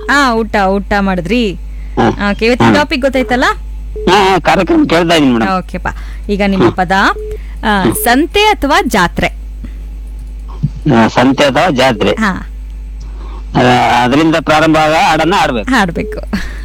ಹಾ ಊಟ ಊಟ ಮಾಡಿದ್ರಿ ಹಾ. ಓಕೆ ಇವತ್ತಿನ ಟಾಪಿಕ್ ಗೊತ್ತಾಯ್ತಲ್ಲ ಹಾ ಹಾ, ಕಾರ್ಯಕ್ರಮ ಕೇಳ್ತಾ ಇದೀನಿ ಮೇಡಮ್ ಓಕೆಪ್ಪ ಈಗ ನಿಮ್ಮ ಪದ ಆ, ಸಂತೆ ಅಥವಾ ಜಾತ್ರೆ ಸಂತೆ ಅಥವಾ ಜಾತ್ರೆ ಹಾ ಅದರಿಂದ ಪ್ರಾರಂಭ ಆಗ ಹಾಡನ್ನ ಆಡ್ಬೇಕು ಹಾಡ್ಬೇಕು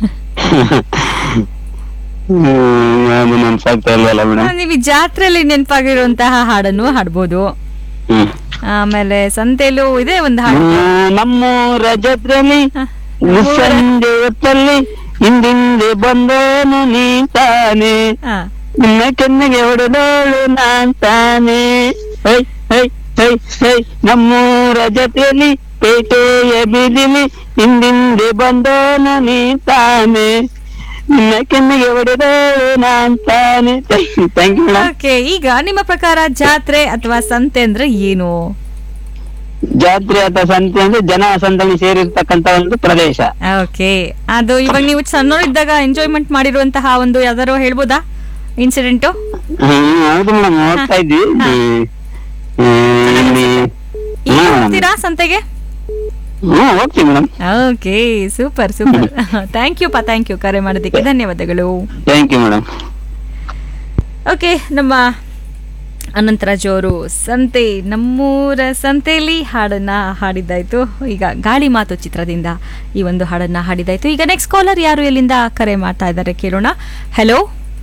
ಹ್ಮ್ ನೆನ್ಸಾಗ್ತಾ ಇಲ್ವಲ್ಲ ಮೇಡಮ್ ನೀವು ಈ ಜಾತ್ರೆಯಲ್ಲಿ ನೆನಪಾಗಿರುವಂತಹ ಹಾಡನ್ನು ಹಾಡ್ಬೋದು ಹ್ಮ್ ಆಮೇಲೆ ಸಂತೆಲೂ ಇದೆ ಒಂದು ಹಾಡು ಹ್ಮ್, ನಮ್ಮೂರ ಜಾತ್ರೆಯಲ್ಲಿ ಹ. ಸಂಜೆ ಹೊತ್ತಲ್ಲಿ ಹಿಂದಿಂದೆ ಬಂದೋನು ನೀ ತಾನೆ ಹಾ ನಿನ್ನ ಕೆನ್ನೆಗೆ ಹೊಡೆದೋಳು ನಾನ್ ತಾನೆ ಹೈ ಹೈ ಹೈ ಹೈ ನಮ್ಮೂರ ಜೊತೆಯಲ್ಲಿ ಪೇಟೆಯ ಬೀದಿಲಿ ಹಿಂದಿಂದೆ ಬಂದೋನು ನೀ ತಾನೆ ನಿನ್ನ ಕೆನ್ನೆಗೆ ಹೊಡೆದೋಳು ನಾನ್ ತಾನೆ ಥ್ಯಾಂಕ್ ಯು ಮೇಡಮ್ ಓಕೆ ಈಗ ನಿಮ್ಮ ಪ್ರಕಾರ ಜಾತ್ರೆ ಅಥವಾ ಸಂತೆ ಅಂದ್ರೆ ಏನು ಜಾತ್ರೆ ಅಥವಾ ಸಂತೆ ಅಂದ್ರೆ ಜನ ಸಂದಣಿ ಸೇರಿರ್ತಕ್ಕಂತ ಒಂದು ಪ್ರದೇಶ ಓಕೆ ಅದು ಇವಾಗ ನೀವು ಸಣ್ಣವರಿದ್ದಾಗ ಎಂಜಾಯ್ಮೆಂಟ್ ಮಾಡಿರುವಂತಹ ಒಂದು ಯಾವ್ದಾರು ಹೇಳ್ಬೋದಾ ಇನ್ಸಿಡೆಂಟು ಹ್ಮ್ ಹೌದು ಮೇಡಮ್ ಹೋಗ್ತಾ ಇದ್ವಿ ಹ್ಮ್. ಹ್ಮ್, ಇಲ್ಲಿ ಈಗ ಹ್ಮ್ ಹೋಗ್ತೀರಾ ಸಂತೆಗೆ ಹ್ಮ್ ಹೋಗ್ತೀವಿ madam okay super super thank you ಪಾ ಥ್ಯಾಂಕ್ ಯು ಕರೆ ಮಾಡೋದಕ್ಕೆ ಧನ್ಯವಾದಗಳು ಥ್ಯಾಂಕ್ ಯು ಮೇಡಮ್ ಓಕೆ ನಮ್ಮ ಅನಂತರಾಜ್ ಅವರು ಸಂತೆ ನಮ್ಮೂರ ಸಂತೆಯಲ್ಲಿ ಹಾಡನ್ನ ಹಾಡಿದ್ದಾಯ್ತು ಈಗ ಗಾಳಿ ಮಾತು ಚಿತ್ರದಿಂದ ಈ ಒಂದು ಹಾಡನ್ನ ಹಾಡಿದ್ದಾಯ್ತು ಈಗ ನೆಕ್ಸ್ಟ್ ಕಾಲರ್ ಯಾರು ಎಲ್ಲಿಂದ ಕರೆ ಮಾಡ್ತಾ ಇದ್ದಾರೆ ಕೇಳೋಣ ಹಲೋ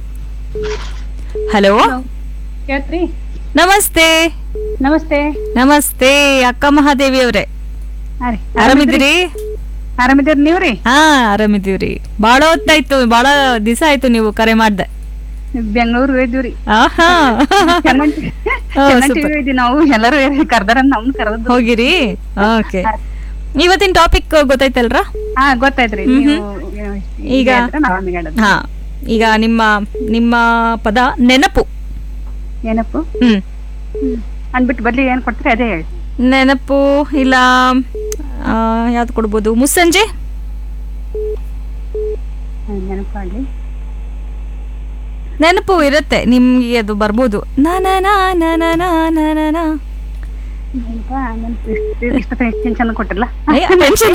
ಹಲೋ ಕೇಳ್ತ್ರಿ ನಮಸ್ತೆ ನಮಸ್ತೆ ನಮಸ್ತೆ ಅಕ್ಕ ಮಹಾದೇವಿ ಅವರೇ ಹಾ ರೀ ಆರಾಮಿದ್ದೀರಿ ಆರಾಮಿದ್ದೀರಿ ನೀವ್ರಿ ಹಾ ಆರಾಮಿದ್ದೀವ್ರಿ ಬಾಳ ಹೊತ್ತಾಯ್ತು ಬಾಳ ದಿವಸ ಆಯ್ತು ನೀವು ಕರೆ ಮಾಡ್ದೆ ಬೆಂಗಳೂರು ಇದ್ದೀವ್ರಿ ಆಹಾ ಚೆನ್ನಂಟಿ ಓ, ಚೆನ್ನಂಟಿ super. ಇದ್ದೀವಿ ನಾವು ಎಲ್ಲರೂ ಕರ್ದಾರ ನಮ್ನ ಕರೆದು ಹೋಗಿರಿ ಓಕೆ ಇವತ್ತಿನ ಟಾಪಿಕ್ ಗೊತ್ತಾಯ್ತಲ್ರ ಹಾ ಗೊತ್ತಾಯ್ತ್ರಿ ಮ್ಹ್ಮ್. ನೀವು ಈಗ ಹಾ ಈಗ ನಿಮ್ಮ ನಿಮ್ಮ ಪದ ನೆನಪು ಏನಪ್ಪು ಹ್ಮ್ ಅಂದ್ಬಿಟ್ಟು ಬದ್ಲಿ ಏನ್ ಕೊಡ್ತೀರಿ ಅದೇ ಹೇಳಿ ನೆನಪು ಇಲ್ಲ ಆ, ಯಾವ್ದು ಕೊಡ್ಬೋದು ಮುಸ್ಸಂಜೆ ನೆನಪಾಗ್ಲಿ ನೆನಪು ಇರುತ್ತೆ ನಿಮ್ಗೆ ಅದು ಬರ್ಬೋದು ನಾ ನಾ ನಾ ನಾ ನಾ ನಾ ನಾ ನಾ ನಾ. ನೆನಪ ನೆನಪು ಇಷ್ಟ ಎಷ್ಟು ಚಂದ ಕೊಟ್ಟಿರಲ್ಲ ಅಯ್ಯ, tension.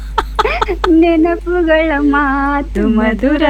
ನೆನಪುಗಳ ಮಾತು ಮಧುರ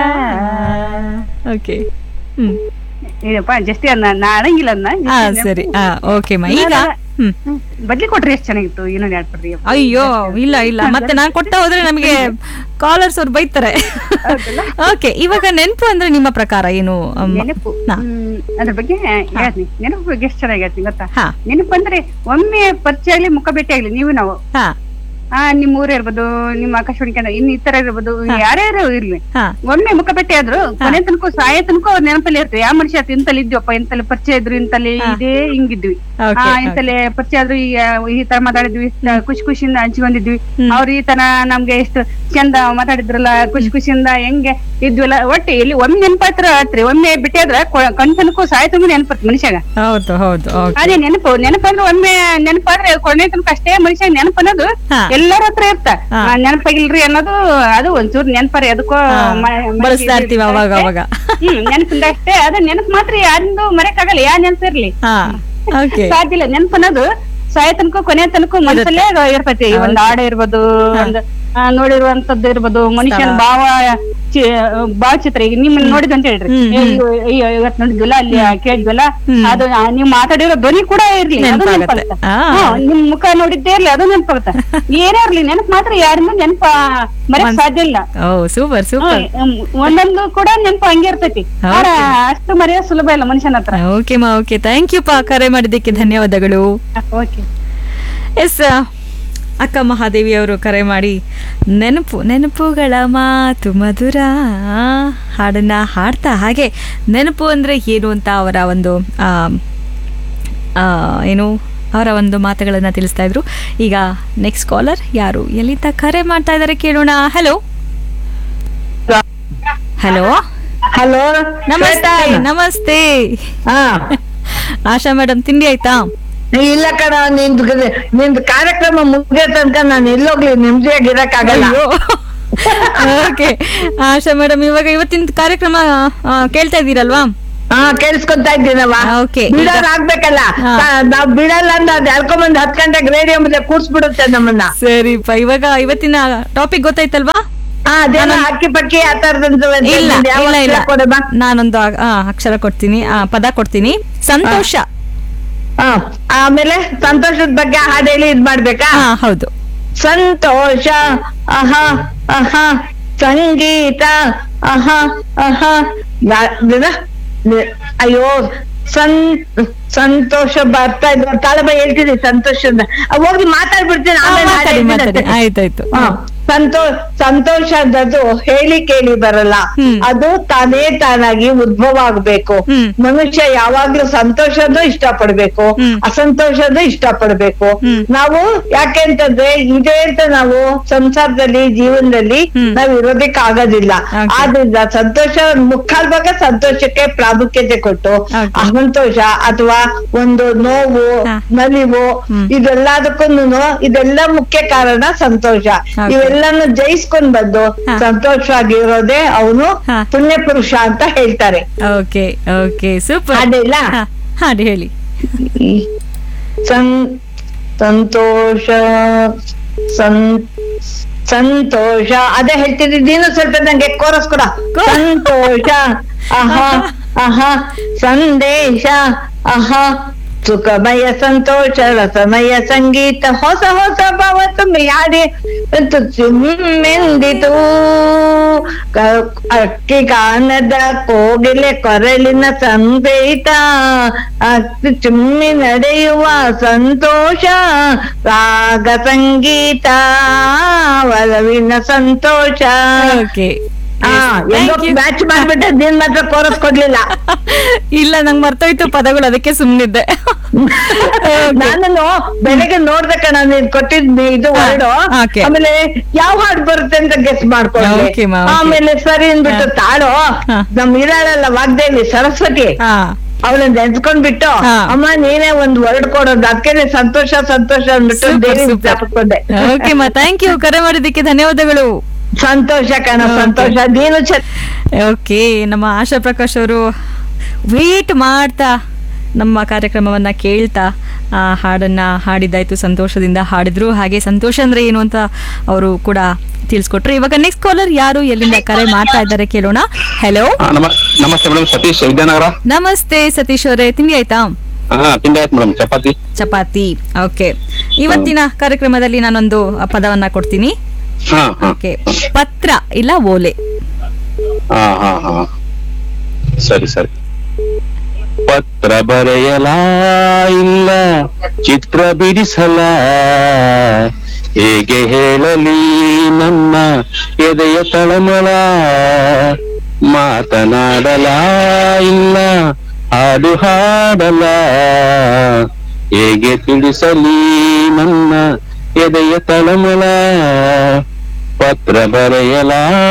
ಓಕೆ ಹ್ಮ್ ಏನಪ್ಪ ಜಸ್ತಿ ಅನ್ನ ನಾ ಆಡಂಗಿಲ್ಲ ಅನ್ನ ಹಾ ಸರಿ ಹಾ ಓಕೆ ಮಾ ಈಗ ಹ್ಮ್ ಬದ್ಲಿ ಕೊಟ್ರಿ ಎಷ್ಟು ಚೆನ್ನಾಗಿತ್ತು ಇನ್ನೊಂದು ಎರಡು ಕೊಡ್ರಿ ಅಯ್ಯೋ ಇಲ್ಲ ಇಲ್ಲ ಮತ್ತೆ ನಾನ್ ಕೊಟ್ಟ ಹೋದ್ರೆ ನಮಗೆ ಕಾಲರ್ಸ್ ಅವ್ರು ಬೈತಾರೆ ಓಕೆ ಇವಾಗ ನೆನಪು ಅಂದ್ರೆ ನಿಮ್ಮ ಪ್ರಕಾರ ಏನು ಅಮ್ಮ? ನೆನಪು ನಾ. ಹ್ಮ್, ಅದ್ರ ಬಗ್ಗೆ ಹೇಳ್ತೀನಿ ನೆನಪು ಬಗ್ಗೆ ಎಷ್ಟು ಚೆನ್ನಾಗಿ ಹೇಳ್ತೀನಿ ಗೊತ್ತಾ ಹಾ ನೆನಪು ಅಂದ್ರೆ ಒಮ್ಮೆ ಪರಿಚಯ ಆಗ್ಲಿ ಮುಖ ಭೇಟಿ ಆಗ್ಲಿ ನೀವು ನಾವು ಹಾ ಆ ನಿಮ್ ಊರ್ ಇರ್ಬೋದು ನಿಮ್ಮ ಆಕಾಶವಾಣಿ ಕೇಂದ್ರ ಇನ್ ಇತರ ಇರ್ಬೋದು ಯಾರ್ಯಾರು ಇರ್ಲಿ ಹಾ ಒಮ್ಮೆ ಮುಖ ಭೇಟಿ ಆದ್ರು ಕೊನೆ ತನಕ ಸಾಯ ತನಕ ಅವ್ರ ನೆನಪಲ್ಲಿ ಇರ್ತದೆ ಯಾವ ಮನುಷ್ಯ ಆಯ್ತು ಇಂತಲ್ಲಿ ಇದ್ವಪ್ಪ ಇಂತಲ್ಲಿ ಪರಿಚಯ ಇದ್ರು ಇಂತಲ್ಲಿ ಇದೇ ಹಿಂಗಿದ್ವಿ ಆ ಓಕೆ ಇಂತಲ್ಲಿ ಪರಿಚಯ ಆದ್ರು ಈ ಈ ತರ ಮಾತಾಡಿದ್ವಿ ಇಷ್ಟ ಖುಷಿ ಖುಷಿಯಿಂದ ಹಂಚ್ಕೊಂಡಿದ್ವಿ ಹ್ಮ್. ಅವ್ರ ಈ ತರ ನಮ್ಗೆ ಎಷ್ಟು ಚಂದ ಮಾತಾಡಿದ್ರಲ್ಲ ಖುಷಿ ಖುಷಿಯಿಂದ ಹೆಂಗೆ ಇದ್ವಲ್ಲ ಒಟ್ಟು ಇಲ್ಲಿ ಒಮ್ಮೆ ನೆನಪಾತ್ರ ಆತ್ರಿ ಒಮ್ಮೆ ಬಿಟ್ಟಿದ್ರ ಕಣ್ ತನಕ ಸಾಯ ತನಕ ನೆನಪತ್ ಮನುಷ್ಯಾಗ ಹೌದು ಹೌದು ಓಕೆ ಅದೇ ನೆನಪು ನೆನಪಂದ್ರೆ ಒಮ್ಮೆ ನೆನಪಾದ್ರೆ ಕೊನೆ ತನಕ ಅಷ್ಟೇ ಮನುಷ್ಯ ನೆನಪು ಅನ್ನೋದು ಹಾ. ಎಲ್ಲರ ಹತ್ರ ಇರ್ತ ಹಾ. ಆ, ನೆನಪಾಗಿಲ್ರಿ ಅನ್ನೋದು ಅದು ಒಂಚೂರು ನೆನಪರಿ ಅದಕ್ಕೋ ಹಾ, ಮ- ಮನಸ್ಸಿಗೆ ಬಳಸ್ತಾ ಇರ್ತೀವಿ ಅವಾಗ ಅಷ್ಟೇ. ಅವಾಗ ಹ್ಮ್ ನೆನಪಿಂದ ಅಷ್ಟೇ ಅದು ನೆನಪು ಮಾತ್ರ ಯಾರಿಂದು ಮರೆಯಕ್ಕಾಗಲ್ಲ ಯಾ ನೆನಪಿರ್ಲಿ ಹಾ ಓಕೆ ಸಾಧ್ಯ ಇಲ್ಲ ನೆನಪು ಅನ್ನೋದು ಸಾಯ ತನಕ ಕೊನೆ ತನಕ ಮನಸ್ಸಲ್ಲೇ ಇರ್ತೈತಿ ಒಂದ್ ಹಾಡು ಇರ್ಬೋದು ಒಂದ್ ಆ, ನೋಡಿರುವಂತದ್ದು ಇರ್ಬೋದು ಮನುಷ್ಯನ ಸ್ಥಳ. ಭಾವ ಚಿ- ಭಾವ ಚಿತ್ರ ಈಗ ನಿಮ್ಮನ್ನ ನೋಡಿದ್ ಅಂತ ಹೇಳ್ರಿ ಹ್ಮ್, ಏ, ಅಯ್ಯೋ, ಅಯ್ಯೋ, ಇವತ್ ನೋಡಿದ್ವಲ್ಲ ಅಲ್ಲಿ ಕೇಳಿದ್ವಲ್ಲ ಹ್ಮ್. ಅದು ಆ, ನೀವ್ ಮಾತಾಡಿರೋ ಧ್ವನಿ ಕೂಡ ಇರ್ಲಿ ಅದು ನೆನ್ಪಾಗತ್ತೆ. ನೆನಪಾಗುತ್ತೆ ಆ. ಹ್ಮ್, ನಿಮ್ ಮುಖ ನೋಡಿದ್ದೇ ಇರ್ಲಿ ಅದು ನೆನಪಾಗುತ್ತೆ ಏನೇ ಇರ್ಲಿ ನೆನಪು ಮಾತ್ರ ಯಾರಿಂದ ನೆನಪ ಮರೆಯಕ್ ಸಾಧ್ಯ ಇಲ್ಲ ಓ ಸೂಪರ್ ಸೂಪರ್ ಹ್ಮ್, ಒಂದೊಂದು ಕೂಡ ನೆನಪು ಹಂಗೆ ಇರ್ತೈತಿ ಆದ್ರೆ ಅಷ್ಟು ಮರೆಯೋ ಸುಲಭ ಇಲ್ಲ ಮನುಷ್ಯನ ಹತ್ರ ಓಕೆ ಮಾ ಓಕೆ ಥ್ಯಾಂಕ್ ಯು ಪಾ ಕರೆ ಮಾಡಿದ್ದಕ್ಕೆ ಧನ್ಯವಾದಗಳು ಓಕೆ ಎಸ್ ಅಕ್ಕ ಮಹಾದೇವಿ ಅವರು ಕರೆ ಮಾಡಿ ನೆನಪು ನೆನಪುಗಳ ಮಾತು ಮಧುರ ಹಾಡನ್ನ ಹಾಡ್ತಾ ಹಾಗೆ ನೆನಪು ಅಂದರೆ ಏನು ಅಂತ ಅವರ ಒಂದು ಆ, ಆ, ಏನು ಅವರ ಒಂದು ಮಾತುಗಳನ್ನು ತಿಳಿಸ್ತಾ ಇದ್ರು ಈಗ ನೆಕ್ಸ್ಟ್ ಕಾಲರ್ ಯಾರು ಎಲ್ಲಿಂದ ಕರೆ ಮಾಡ್ತಾ ಇದ್ದಾರೆ ಕೇಳೋಣ ಹಲೋ ಹಲೋ ಹಲೋ ನಮಸ್ತೆ ನಮಸ್ತೆ ಹಾ ಆಶಾ ಮೇಡಮ್ ತಿಂಡಿ ಆಯ್ತಾ ಇಲ್ಲ ಕಣ ನಿಂದು ನಿಂದು ಕಾರ್ಯಕ್ರಮ ಮುಗಿಯೋ ತನಕ ನಾನು ಎಲ್ಲೋಗ್ಲಿ ನೆಮ್ಮದಿಯಾಗಿ ಇರಕ್ಕಾಗಲ್ಲ ಓಕೆ ಆಶಾ ಮೇಡಮ್ ಇವಾಗ ಇವತ್ತಿನ ಕಾರ್ಯಕ್ರಮ ಆ, ಕೇಳ್ತಾ ಇದ್ದೀರಲ್ವಾ ಹಾ ಕೇಳಿಸ್ಕೊಂತಾ ಇದ್ದೀನವ Okay, ಬಿಡೋರ್ ಈಗ- ಆಗ್ಬೇಕಲ್ಲ ಹಾ. ತಾ- ನಾವ್ ಬಿಡಲ್ಲ ಅಂದ್ರೆ ಅದ್ ಎಳ್ಕೊಂಬಂದ್ ಹತ್ ಗಂಟೆಗೆ ರೇಡಿಯೋ ಮುಂದೆ ಕೂರ್ಸ್ಬಿಡುತ್ತೆ ನಮ್ಮನ್ನ ಸರಿಪ್ಪ ಇವಾಗ ಇವತ್ತಿನ ಟಾಪಿಕ್ ಗೊತ್ತಾಯ್ತಲ್ವಾ ಹಾ ಅದೇನೋ ಅಕ್ಕಿ ಪಕ್ಕಿ ಆ ತರದಂತ ಇಲ್ಲ ಇಲ್ಲ ಇಲ್ಲ ನಾನೊಂದು ಆ- ಆ, ಅಕ್ಷರ ಕೊಡ್ತೀನಿ ಆ, ಪದ ಕೊಡ್ತೀನಿ ಸಂತೋಷ ಹಾ ಆಮೇಲೆ ಸಂತೋಷದ ಬಗ್ಗೆ ಹಾಡ್ ಹೇಳಿ ಇದ್ ಮಾಡ್ಬೇಕಾ ಹಾ ಹೌದು ಸಂತೋಷ ಅಹ ಅಹ ಸಂಗೀತ ಅಹ ಅಹ ನಾ- ದಿನ- ದಿ- ಅಯ್ಯೋ ಸಂ ಸಂತೋಷ ಬರ್ತಾ ಇದ್ರು ತಾಳಬ ಹೇಳ್ತೀನಿ ಸಂತೋಷದ ಅಹ್ ಹೋಗಿ ಮಾತಾಡ್ಬಿಡ್ತೀನಿ ಆ, ಆಮೇಲೆ ಹಾಡ್ ಮಾತಾಡಿ ಹೇಳ್ತೀನಿ ಮಾತಾಡಿ ಅಷ್ಟೇ. ಆಯ್ತಾಯ್ತು ಹಾ, ಸಂತೋ ಸಂತೋಷದದು ಹೇಳಿ ಕೇಳಿ ಬರಲ್ಲ ಹ್ಮ್. ಅದು ತಾನೇ ತಾನಾಗಿ ಉದ್ಭವ ಆಗ್ಬೇಕು ಹ್ಮ್. ಮನುಷ್ಯ ಯಾವಾಗ್ಲೂ ಸಂತೋಷದ ಇಷ್ಟ ಪಡ್ಬೇಕು ಹ್ಮ್. ಅಸಂತೋಷದ ಇಷ್ಟ ಪಡ್ಬೇಕು ಹ್ಮ್. ನಾವು ಯಾಕೆ ಅಂತಂದ್ರೆ ಇದೆ ಅಂತ ನಾವು ಸಂಸಾರದಲ್ಲಿ ಜೀವನದಲ್ಲಿ ಹ್ಮ್. ನಾವ್ ಇರೋದಕ್ಕೆ ಆಗೋದಿಲ್ಲ Okay. ಆದ್ರಿಂದ ಸಂತೋಷ ಮುಕ್ಕಾಲ್ ಭಾಗ ಸಂತೋಷಕ್ಕೆ ಪ್ರಾಮುಖ್ಯತೆ ಕೊಟ್ಟು Okay. ಅಸಂತೋಷ ಅಥವಾ ಒಂದು ನೋವು ಹಾ. ನಲಿವು ಹ್ಮ್. ಇದೆಲ್ಲದಕ್ಕೂ ಇದೆಲ್ಲ ಮುಖ್ಯ ಕಾರಣ ಸಂತೋಷ Okay. ಇವೆಲ್ಲನ್ನು ಜಯಿಸ್ಕೊಂಡ್ ಬಂದು ಹಾ. ಸಂತೋಷವಾಗಿರೋದೇ ಅವನು ಹಾ. ಪುಣ್ಯ ಪುರುಷ ಅಂತ ಹೇಳ್ತಾರೆ ಓಕೆ ಓಕೆ ಸೂಪರ್ ಹಾಡಿಲ್ಲ? ಹಾಡಿ ಹೇಳಿ ಸಂ ಸಂತೋಷ ಸಂ ಸಂತೋಷ ಅದೇ ಹೇಳ್ತೀನಿ ನೀನು ಸ್ವಲ್ಪ ನಂಗೆ ಕೋರಸ್ ಕೊಡ ಕೋ- ಸಂತೋಷ ಅಹ ಅಹ ಸಂದೇಶ ಅಹ ಸುಖಮಯ ಸಂತೋಷ ರಸಮಯ ಸಂಗೀತ ಹೊಸ ಹೊಸ ಭಾವ ತುಂಬಿ ಹಾಡಿ ಮತ್ತು ಚುಮ್ಮೆಂದಿತು ಕ- ಅಕ್ಕಿ ಕಾನದ ಕೋಗಿಲೆ ಕೊರಳಿನ ಸಂದೇತ ಅಕ್ಕಿ ಚುಮ್ಮಿ ನಡೆಯುವ ಸಂತೋಷ ರಾಗ ಸಂಗೀತ ಒಲವಿನ ಸಂತೋಷ ಓಕೆ ಹಾ ಮ್ಯಾಚ್ ಮಾಡ್ಬಿಟ್ಟೆ ನೀನ್ ಮಾತ್ರ ಕೋರಸ್ ಕೊಡ್ಲಿಲ್ಲ ಇಲ್ಲ ನಂಗೆ ಮರ್ತೋಯ್ತು ಪದಗಳು ಅದಕ್ಕೆ ಸುಮ್ನಿದ್ದೆ ನಾನು ಬೆಳಗ್ಗೆ ನೋಡ್ದೆ ಕಣ ನೀನ್ ಕೊಟ್ಟಿದ್ ಇದು ಹಾ, ವರ್ಡ್ okay. ಆಮೇಲೆ ಯಾವ ಹಾಡ್ ಬರುತ್ತೆ ಅಂತ ಗೆಸ್ ಮಾಡ್ಕೊಂಡೆ Okay, ಮಾ, okay. ಆಮೇಲೆ ಸರಿ ಅಂದ್ಬಿಟ್ಟು ಹಾ. ತಾಳು ಹಾ. ನಮ್ ಇರಾಳಲ್ಲ ವಾಗ್ದೇವಿ ಸರಸ್ವತಿ ಹಾ ಅವಳನ್ನ ನೆನ್ಸ್ಕೊಂಡ್ಬಿಟ್ಟು ಹಾ. ಅಮ್ಮ ನೀನೇ ಒಂದ್ ವರ್ಡ್ ಕೊಡೋದು ಅದಕ್ಕೆ ಸಂತೋಷ ಸಂತೋಷ ಅಂದ್ಬಿಟ್ಟು ಸೂಪರ್ ದೇವಿ ಸೂಪರ್ ಜ್ಞಾಪಕೊಂಡೆ ಓಕೆ ಮಾ ಥ್ಯಾಂಕ್ ಯು ಕರೆ ಮಾಡಿದ್ದಕ್ಕೆ ಧನ್ಯವಾದಗಳು ಸಂತೋಷ ಕಣ Okay. ಸಂತೋಷ ನೀನು ಚೆನ್ನ ಓಕೆ ನಮ್ಮ ಆಶಾ ಪ್ರಕಾಶ್ ಅವರು ವೇಟ್ ಮಾಡ್ತಾ ನಮ್ಮ ಕಾರ್ಯಕ್ರಮವನ್ನ ಕೇಳ್ತಾ ಆ ಹಾಡನ್ನ ಹಾಡಿದ್ದಾಯ್ತು ಸಂತೋಷದಿಂದ ಹಾಡಿದ್ರು ಹಾಗೆ ಸಂತೋಷ ಅಂದ್ರೆ ಏನು ಅಂತ ಅವರು ಕೂಡ ತಿಳಿಸ್ಕೊಟ್ರು ಇವಾಗ ನೆಕ್ಸ್ಟ್ ಕಾಲರ್ ಯಾರು ಎಲ್ಲಿಂದ ಕರೆ ಮಾಡ್ತಾ ಇದ್ದಾರೆ ಕೇಳೋಣ ಹೆಲೋ ಹಾ, ನಮ ನಮಸ್ತೆ ಮೇಡಮ್ ಸತೀಶ್ ವಿದ್ಯಾನಗರ ನಮಸ್ತೆ ಸತೀಶ್ ಅವರೇ ತಿಂಡಿ ಆಯ್ತಾ ಹಾ ತಿಂಡಿ ಆಯ್ತು ಮೇಡಮ್ ಚಪಾತಿ ಚಪಾತಿ ಓಕೆ ಇವತ್ತಿನ ಕಾರ್ಯಕ್ರಮದಲ್ಲಿ ನಾನೊಂದು ಪದವನ್ನ ಕೊಡ್ತೀನಿ ಹಾ ಹಾ ಓಕೆ ಪತ್ರ ಇಲ್ಲ ಓಲೆ ಹಾ ಹಾ ಹಾ ಸರಿ ಸರಿ ಪತ್ರ ಬರೆಯಲ ಇಲ್ಲ ಚಿತ್ರ ಬಿಡಿಸಲ ಹೇಗೆ ಹೇಳಲಿ ನನ್ನ ಎದೆಯ ತಳಮಳ ಮಾತನಾಡಲ ಇಲ್ಲ ಹಾಡು ಹಾಡಲ ಹೇಗೆ ತಿಳಿಸಲಿ ನನ್ನ ಎದೆಯ ತಳಮಳ ಪತ್ರ ಬರೆಯಲ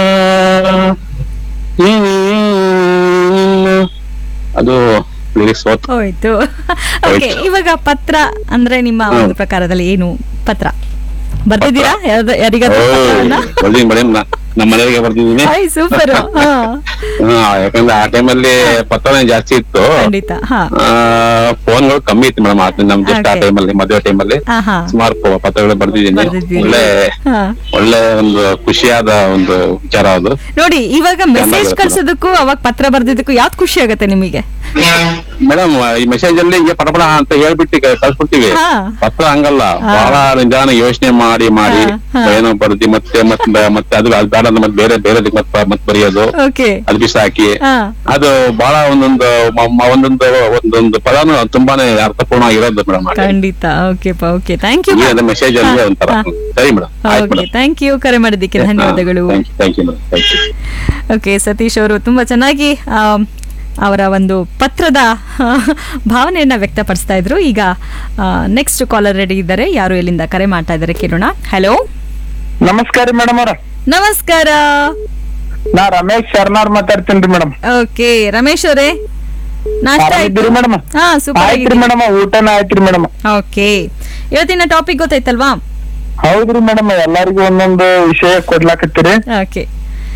ನೀನು ಅದು ಲಿರಿಕ್ಸ್ ಓದ್ ಹೋಯ್ತು ಓಕೆ ಇವಾಗ ಪತ್ರ ಅಂದ್ರೆ ನಿಮ್ಮ ಒಂದು ಪ್ರಕಾರದಲ್ಲಿ ಏನು ಪತ್ರ ಬರ್ದಿದ್ದೀರಾ ಯಾರ್ದ- ಯಾರಿಗಾದ್ರೂ ಪತ್ರವನ್ನ? ಬರ್ದೀನಿ ಮೇಡಮ್ ನಮ್ಮ ಮನೆಯವರಿಗೆ ಬರ್ದಿದ್ದೀನಿ ಹಾಯ್ ಸೂಪರ್ ಹಾ ಹಾ ಯಾಕಂದ್ರೆ ಆ ಟೈಮಲ್ಲಿ ಪತ್ರನೇ ಜಾಸ್ತಿ ಇತ್ತು ಖಂಡಿತ ಹಾ ಫೋನ್ಗಳು ಕಮ್ಮಿ ಇತ್ತು ಮೇಡಮ್ ನಮ್ ಜಸ್ಟ್ ಆ Okay. ಟೈಮಲ್ಲಿ ಮದುವೆ ಟೈಮಲ್ಲಿ ಹಾ ಹಾ ಸುಮಾರು ಪ- ಪತ್ರಗಳು ಬರ್ದಿದ್ದೀನಿ ಬರ್ದಿದ್ದೀರಿ. ಒಳ್ಳೆ ಹಾ. ಒಳ್ಳೆ ಒಂದು ಖುಷಿಯಾದ ಒಂದು ವಿಚಾರ ಅದು ನೋಡಿ ಇವಾಗ ಮೆಸೇಜ್ ಚೆನ್ನಾಗಿರುತ್ತೆ ಕಳ್ಸೋದಕ್ಕೂ ಅವಾಗ ಪತ್ರ ಬರ್ದಿದ್ದಕ್ಕೂ ಯಾವ್ದು ಖುಷಿ ಆಗುತ್ತೆ ನಿಮಗೆ ಮೇಡಮ್ ಈ ಮೆಸೇಜ್ ಅಲ್ಲಿ ಹಿಂಗೆ ಪಟಪಟ ಅಂತ ಹೇಳ್ಬಿಟ್ಟು ಕ- ಕಳ್ಸ್ಬಿಡ್ತೀವಿ ಹಾ. ಪತ್ರ ಹಂಗಲ್ಲ ಹಾ. ಬಹಳ ನಿಧಾನ ಯೋಚನೆ ಮಾಡಿ ಮಾಡಿ ಹಾ, ಹಾ. ಏನೋ ಬರ್ದಿ ಮತ್ತೆ ಮತ್ತೆ ಮತ್ತೆ ಅದು ಅದು ಬೇಡ ಅಂದ್ರೆ ಮತ್ತೆ ಬೇರೆ ಬೇರೆದಕ್ಕೆ ಮತ್ತೆ ಮತ್ತೆ ಬರೆಯೋದು ಓಕೆ ಅದು ಬಿಸಾಕಿ ಹಾ ಅದು ಬಹಳ ಒಂದೊಂದು ಮ- ಮ- ಒಂದೊಂದು ಒಂದೊಂದು ಪದಾನು ತುಂಬಾನೇ ಅರ್ಥಪೂರ್ಣ ಆಗಿರೋದು ಮೇಡಮ್ ಖಂಡಿತ ಓಕೆ ಓಕೆ ಥ್ಯಾಂಕ್ ಯು ಈ ಮೆಸೇಜ್ ಅಲ್ಲಿ ಒಂಥರ ಸರಿ ಮೇಡಮ್ ಆಯ್ತು ಓಕೆ ಮೇಡಮ್ ಥ್ಯಾಂಕ್ ಯು ಕರೆ ಮಾಡಿದ್ದಕ್ಕೆ ಧನ್ಯವಾದಗಳು thank you madam thank you okay Satish ಅವರು ತುಂಬಾ ಚೆನ್ನಾಗಿ ಆಮ್, ಅವರ ಒಂದು ಪತ್ರದ ಭಾವನೆಯನ್ನ ವ್ಯಕ್ತಪಡಿಸ್ತಾ ಇದ್ರು ಈಗ ನೆಕ್ಸ್ಟ್ ಕಾಲರ್ ರೆಡಿ ಇದ್ದಾರೆ ಯಾರು ಎಲ್ಲಿಂದ ಕರೆ ಮಾಡ್ತಾ ಇದ್ದಾರೆ ಕೇಳೋಣ ಹಲೋ ನಮಸ್ಕಾರ ಮೇಡಮ್ ಅವ್ರ ನಮಸ್ಕಾರ ನಾ ರಮೇಶ್ ಶರ್ನಾರ್ ಮಾತಾಡ್ತೀನಿ ಮೇಡಮ್ ಓಕೆ ರಮೇಶ್ ಅವರೇ ನಾಷ್ಟ ಆರಾಮಿದ್ದೀರಿ ಆಯ್ತು ಮೇಡಮ್ ಹಾ ಸೂಪರ್ ಆಯ್ತ್ರಿ ಮೇಡಮ್ ಊಟನ ಆಯ್ತ್ರಿ ಮೇಡಮ್ ಓಕೆ ಇವತ್ತಿನ ಟಾಪಿಕ್ ಗೊತ್ತಾಯ್ತಲ್ವಾ ಹೌದ್ರಿ ಮೇಡಮ್ ಎಲ್ಲಾರಿಗೂ ಒಂದೊಂದು ವಿಷಯ ಕೊಡ್ಲಾಕತ್ತೀರಿ ಓಕೆ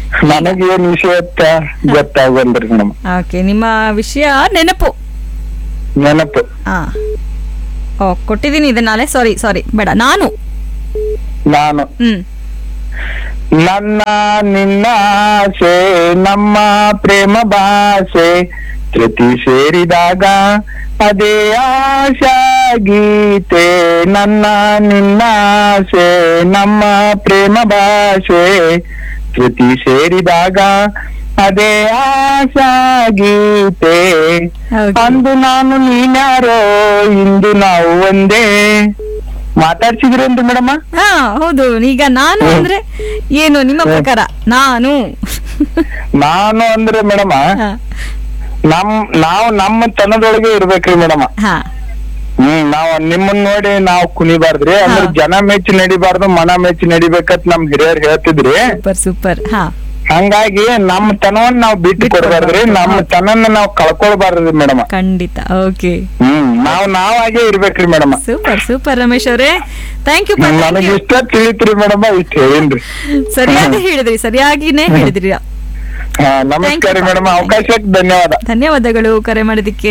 ನನಗೆ ಏನ್ ವಿಷಯ ಅಂತ ಗೊತ್ತಾಗಲ್ರಿ ಮೇಡಮ್ ಓಕೆ ನಿಮ್ಮ ವಿಷಯ ನೆನಪು ನೆನಪು ಹಾ ಓ ಕೊಟ್ಟಿದ್ದೀನಿ ಇದನ್ನಾಲೆ ಸಾರಿ ಸಾರಿ ಬೇಡ ನಾನು ನಾನು ಹ್ಮ್ ನನ್ನ ನಿನ್ನ ಆಸೆ ನಮ್ಮ ಪ್ರೇಮ ಭಾಷೆ ಧೃತಿ ಸೇರಿದಾಗ ಅದೇ ಆಶಾ ಗೀತೆ ನನ್ನ ನಿನ್ನ ಆಸೆ ನಮ್ಮ ಪ್ರೇಮ ಭಾಷೆ ಧೃತಿ ಸೇರಿದಾಗ ಅದೇ ಆಶಾ ಗೀತೆ Okay. ಅಂದು ನಾನು ನೀನ್ಯಾರೋ ಇಂದು ನಾವು ಒಂದೇ ಮಾತಾಡ್ಸಿದ್ರೇನ್ರಿ ಮೇಡಮ್ಮ ಹಾ ಹೌದು ಈಗ ನಾನು ಅಂದ್ರೆ ಏನು ನಿಮ್ಮ ಪ್ರಕಾರ ನಾನು ನಾನು ಅಂದ್ರೆ ಮೇಡಮ ಹಾ, ನಮ್ ನಾವು ನಮ್ಮ ತನದೊಳಗೆ ಇರ್ಬೇಕ್ರಿ ಮೇಡಮ ಹಾ ಹ್ಮ್ ನಾವ್ ನಿಮ್ಮನ್ ನೋಡಿ ನಾವ್ ಕುಣಿಬಾರ್ದ್ರಿ ಅಂದ್ರೆ ಹಾ. ಜನ ಮೆಚ್ಚಿ ನಡಿಬಾರ್ದು ಮನ ಮೆಚ್ಚಿ ನಡಿಬೇಕಂತ ನಮ್ ಹಿರಿಯರ್ ಹೇಳ್ತಿದ್ರಿ ಸೂಪರ್ ಸೂಪರ್ ಹಾ ಹಂಗಾಗಿ ನಮ್ಮ ತನವನ್ನ ನಾವ್ ಬಿಟ್ಟು ಬಿಟ್ಟು ಕೊಡ್ಬಾರ್ದ್ರಿ ಕೊಡ್ಬಾರ್ದು. ನಮ್ಮ ತನನ್ನ ನಾವ್ ಕಳ್ಕೊಳ್ಬಾರ್ದ್ರಿ ಮೇಡಮ ಖಂಡಿತ ಓಕೆ ಹ್ಮ್ ನಾವ್ ನಾವಾಗೆ ಇರ್ಬೇಕ್ರಿ ಮೇಡಮ ಸೂಪರ್ ಸೂಪರ್ ರಮೇಶ್ ಅವರೇ ಥ್ಯಾಂಕ್ ಯು ನನಗೆ ಇಷ್ಟ ತಿಳಿತ್ರಿ ಮೇಡಮ ಇಷ್ಟ ಹೇಳೇನ್ರಿ ಸರಿಯಾಗಿ ಹೇಳಿದ್ರಿ ಸರಿಯಾಗಿನೇ ಹೇಳಿದ್ರಿ ಹಾ ನಮಸ್ಕಾರ ರೀ ಮೇಡಮ್ ಅವಕಾಶಕ್ಕೆ ಧನ್ಯವಾದ ಧನ್ಯವಾದಗಳು ಕರೆ ಮಾಡಿದ್ದಕ್ಕೆ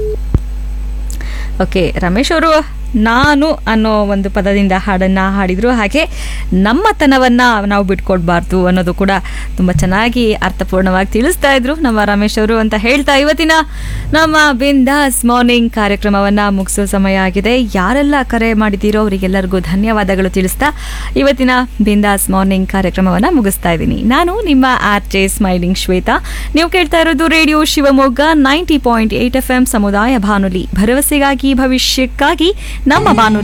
ಓಕೆ ರಮೇಶ್ ಅವರು ನಾನು ಅನ್ನೋ ಒಂದು ಪದದಿಂದ ಹಾಡನ್ನು ಹಾಡಿದರು ಹಾಗೆ ನಮ್ಮತನವನ್ನು ನಾವು ಬಿಟ್ಕೊಡ್ಬಾರ್ದು ಅನ್ನೋದು ಕೂಡ ತುಂಬ ಚೆನ್ನಾಗಿ ಅರ್ಥಪೂರ್ಣವಾಗಿ ತಿಳಿಸ್ತಾ ಇದ್ರು ನಮ್ಮ ರಮೇಶ್ ಅವರು ಅಂತ ಹೇಳ್ತಾ ಇವತ್ತಿನ ನಮ್ಮ ಬಿಂದಾಸ್ ಮಾರ್ನಿಂಗ್ ಕಾರ್ಯಕ್ರಮವನ್ನು ಮುಗಿಸೋ ಸಮಯ ಆಗಿದೆ ಯಾರೆಲ್ಲ ಕರೆ ಮಾಡಿದ್ದೀರೋ ಅವರಿಗೆಲ್ಲರಿಗೂ ಧನ್ಯವಾದಗಳು ತಿಳಿಸ್ತಾ ಇವತ್ತಿನ ಬಿಂದಾಸ್ ಮಾರ್ನಿಂಗ್ ಕಾರ್ಯಕ್ರಮವನ್ನು ಮುಗಿಸ್ತಾ ಇದ್ದೀನಿ ನಾನು ನಿಮ್ಮ ಆರ್ ಜೆ ಸ್ಮೈಲಿಂಗ್ ಶ್ವೇತಾ ನೀವು ಕೇಳ್ತಾ ಇರೋದು radio Shivamogga ninety point eight F M ಸಮುದಾಯ ಬಾನುಲಿ ಭರವಸೆಗಾಗಿ ಭವಿಷ್ಯಕ್ಕಾಗಿ ನಮ್ಮ ಬಾನುಲಿ